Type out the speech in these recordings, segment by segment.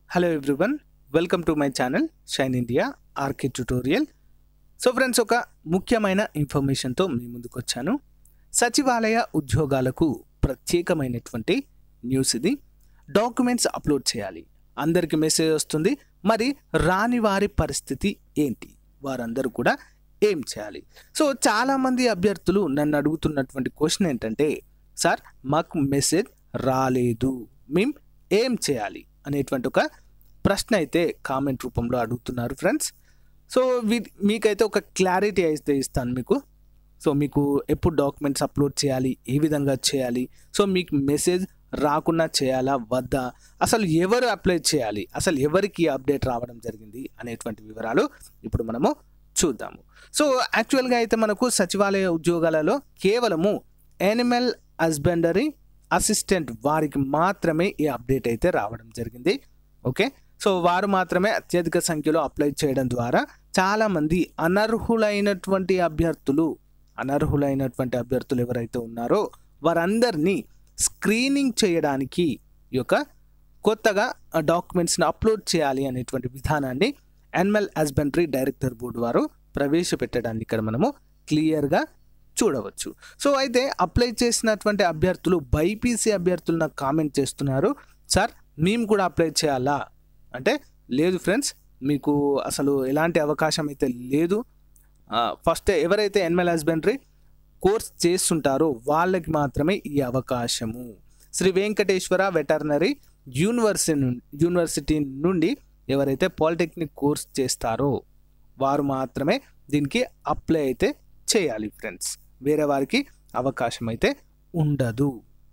hello everyone welcome to my channel shine India R K tutorial so friends ఒక ముఖ్యమైన ఇన్ఫర్మేషన్తో మీ ముందుకు వచ్చాను సచివాలయ ఉద్యోగాలకు ప్రత్యేకమైనటువంటి న్యూస్ ఇది డాక్యుమెంట్స్ అప్లోడ్ చేయాలి అందరికి మెసేజ్ వస్తుంది మరి రాని వారి పరిస్థితి ఏంటి వారందరూ కూడా ఏం చేయాలి సో చాలామంది అభ్యర్థులు నన్ను అడుగుతున్నటువంటి క్వశ్చన్ ఏంటంటే సార్ మాకు మెసేజ్ రాలేదు మేము ఏం చేయాలి అనేటువంటి ఒక ప్రశ్న అయితే కామెంట్ రూపంలో అడుగుతున్నారు ఫ్రెండ్స్ సో వీ మీకైతే ఒక క్లారిటీ అయితే ఇస్తాను మీకు సో మీకు ఎప్పుడు డాక్యుమెంట్స్ అప్లోడ్ చేయాలి ఏ విధంగా చేయాలి సో మీకు మెసేజ్ రాకుండా చేయాలా వద్దా అసలు ఎవరు అప్లై చేయాలి అసలు ఎవరికి అప్డేట్ రావడం జరిగింది అనేటువంటి వివరాలు ఇప్పుడు మనము చూద్దాము సో యాక్చువల్గా అయితే మనకు సచివాలయ ఉద్యోగాలలో కేవలము యానిమల్ హస్బెండరీ అసిస్టెంట్ వారికి మాత్రమే ఈ అప్డేట్ అయితే రావడం జరిగింది ఓకే సో వారు మాత్రమే అత్యధిక సంఖ్యలో అప్లై చేయడం ద్వారా చాలామంది అనర్హులైనటువంటి అభ్యర్థులు అనర్హులైనటువంటి అభ్యర్థులు ఎవరైతే ఉన్నారో వారందరినీ స్క్రీనింగ్ చేయడానికి ఈ యొక్క కొత్తగా డాక్యుమెంట్స్ని అప్లోడ్ చేయాలి అనేటువంటి విధానాన్ని యానిమల్ హస్బెండరీ డైరెక్టర్ బోర్డు వారు ప్రవేశపెట్టడాన్ని ఇక్కడ మనము క్లియర్గా చూడవచ్చు సో అయితే అప్లై చేసినటువంటి అభ్యర్థులు బైపీసీ అభ్యర్థులు నాకు కామెంట్ చేస్తున్నారు సార్ మేము కూడా అప్లై చేయాలా అంటే లేదు ఫ్రెండ్స్ మీకు అసలు ఎలాంటి అవకాశం అయితే లేదు ఫస్ట్ ఎవరైతే ఎనిమల్ హస్బెండరీ కోర్స్ చేస్తుంటారో వాళ్ళకి మాత్రమే ఈ అవకాశము Sri Venkateswara veterinary university university నుండి ఎవరైతే పాలిటెక్నిక్ కోర్స్ చేస్తారో వారు మాత్రమే దీనికి అప్లై అయితే చేయాలి ఫ్రెండ్స్ వేరే వారికి అవకాశం అయితే ఉండదు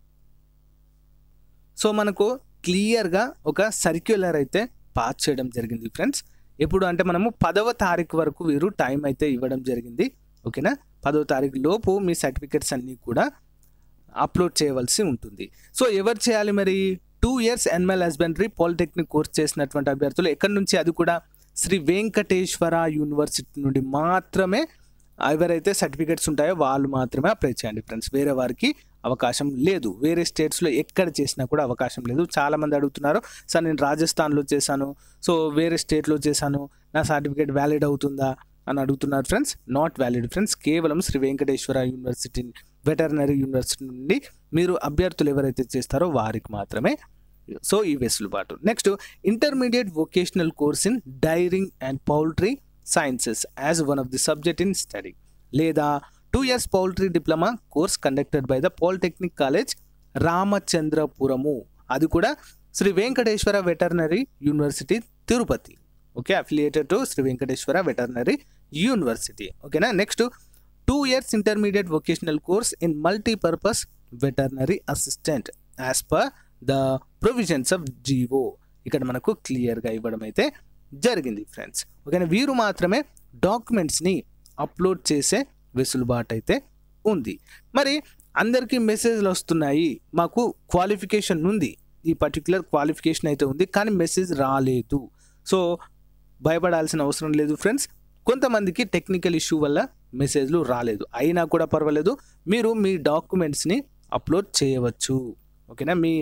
సో మనకు క్లియర్గా ఒక సర్క్యులర్ అయితే పాస్ చేయడం జరిగింది ఫ్రెండ్స్ ఎప్పుడు అంటే మనము పదవ తారీఖు వరకు వీరు టైం అయితే ఇవ్వడం జరిగింది ఓకేనా పదవ తారీఖు లోపు మీ సర్టిఫికెట్స్ అన్నీ కూడా అప్లోడ్ చేయవలసి ఉంటుంది సో ఎవరు చేయాలి మరి two years animal husbandry polytechnic course చేసినటువంటి అభ్యర్థులు ఎక్కడి నుంచి అది కూడా శ్రీ వెంకటేశ్వర యూనివర్సిటీ నుండి మాత్రమే ఎవరైతే సర్టిఫికెట్స్ ఉంటాయో వాళ్ళు మాత్రమే అప్లై చేయండి ఫ్రెండ్స్ వేరే వారికి అవకాశం లేదు వేరే స్టేట్స్లో ఎక్కడ చేసినా కూడా అవకాశం లేదు చాలామంది అడుగుతున్నారు సార్ నేను రాజస్థాన్లో చేశాను సో వేరే స్టేట్లో చేశాను నా సర్టిఫికేట్ వ్యాలిడ్ అవుతుందా అని అడుగుతున్నారు ఫ్రెండ్స్ నాట్ వ్యాలిడ్ ఫ్రెండ్స్ కేవలం Sri Venkateswara university veterinary university నుండి మీరు అభ్యర్థులు ఎవరైతే చేస్తారో వారికి మాత్రమే సో ఈ వెసులుబాటు next intermediate vocational course in dairying and poultry sciences as one of the subject in study లేదా two years poultry diploma course conducted by the polytechnic college Ramachandrapuram అది కూడా Sri Venkateswara veterinary university Tirupati okay affiliated to Sri Venkateswara veterinary university ఓకేనా next two years intermediate vocational course in multipurpose veterinary assistant as per the provisions of GO ఇక్కడ మనకు క్లియర్గా ఇవ్వడం అయితే జరిగింది friends ఓకేనా వీరు మాత్రమే డాక్యుమెంట్స్ని అప్లోడ్ చేసే వెసులుబాటు అయితే ఉంది మరి అందరికీ మెసేజ్లు వస్తున్నాయి మాకు క్వాలిఫికేషన్ ఉంది ఈ పర్టికులర్ క్వాలిఫికేషన్ అయితే ఉంది కానీ మెసేజ్ రాలేదు సో భయపడాల్సిన అవసరం లేదు ఫ్రెండ్స్ కొంతమందికి టెక్నికల్ ఇష్యూ వల్ల మెసేజ్లు రాలేదు అయినా కూడా పర్వాలేదు మీరు మీ డాక్యుమెంట్స్ని అప్లోడ్ చేయవచ్చు ఓకేనా మీ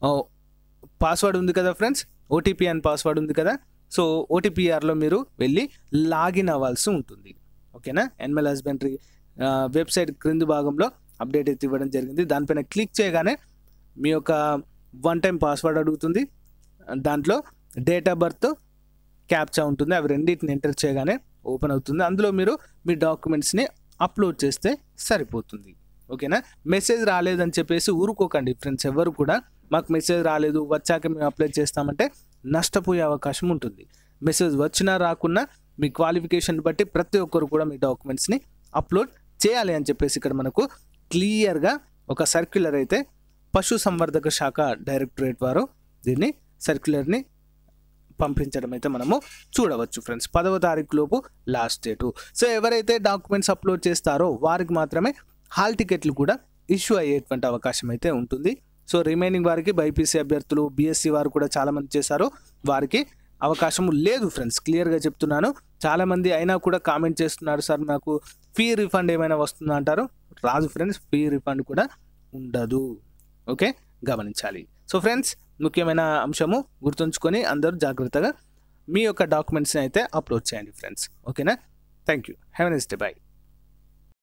పాస్వర్డ్ ఉంది కదా ఫ్రెండ్స్ ఓటీపీ అని పాస్వర్డ్ ఉంది కదా సో ఓటీపీఆర్లో మీరు వెళ్ళి లాగిన్ అవ్వాల్సి ఉంటుంది ఓకేనా ఎన్ఎల్ హస్బెండరీ వెబ్సైట్ క్రింది భాగంలో అప్డేట్ అయితే ఇవ్వడం జరిగింది దానిపైన క్లిక్ చేయగానే మీ యొక్క వన్ టైం పాస్వర్డ్ అడుగుతుంది దాంట్లో డేట్ ఆఫ్ బర్త్ క్యాప్చా ఉంటుంది అవి రెండింటిని ఎంటర్ చేయగానే ఓపెన్ అవుతుంది అందులో మీరు మీ డాక్యుమెంట్స్ని అప్లోడ్ చేస్తే సరిపోతుంది ఓకేనా మెసేజ్ రాలేదని చెప్పేసి ఊరుకోకండి ఫ్రెండ్స్ ఎవరు కూడా మాకు మెసేజ్ రాలేదు వచ్చాక మేము అప్లై చేస్తామంటే నష్టపోయే అవకాశం ఉంటుంది మెసేజ్ వచ్చినా రాకున్నా మీ క్వాలిఫికేషన్ బట్టి ప్రతి ఒక్కరు కూడా మీ డాక్యుమెంట్స్ని అప్లోడ్ చేయాలి అని చెప్పేసి ఇక్కడ మనకు క్లియర్గా ఒక సర్క్యులర్ అయితే పశు సంవర్ధక శాఖ డైరెక్టరేట్ వారు దీన్ని సర్క్యులర్ని పంపించడం అయితే మనము చూడవచ్చు ఫ్రెండ్స్ పదవ తారీఖు లోపు లాస్ట్ డేటు సో ఎవరైతే డాక్యుమెంట్స్ అప్లోడ్ చేస్తారో వారికి మాత్రమే హాల్ టికెట్లు కూడా ఇష్యూ అయ్యేటువంటి అవకాశం అయితే ఉంటుంది సో రిమైనింగ్ వారికి బైపీసీ అభ్యర్థులు బీఎస్సీ వారు కూడా చాలామంది చేశారు వారికి అవకాశం లేదు ఫ్రెండ్స్ క్లియర్గా చెప్తున్నాను చాలామంది అయినా కూడా కామెంట్ చేస్తున్నారు సార్ నాకు ఫీ రిఫండ్ ఏమైనా వస్తుందా అంటారు రాదు ఫ్రెండ్స్ ఫీ రిఫండ్ కూడా ఉండదు ఓకే గమనించాలి సో ఫ్రెండ్స్ ముఖ్యమైన అంశము గుర్తుంచుకొని అందరూ జాగ్రత్తగా మీ యొక్క డాక్యుమెంట్స్ని అయితే అప్లోడ్ చేయండి ఫ్రెండ్స్ ఓకేనా thank you have nice day bye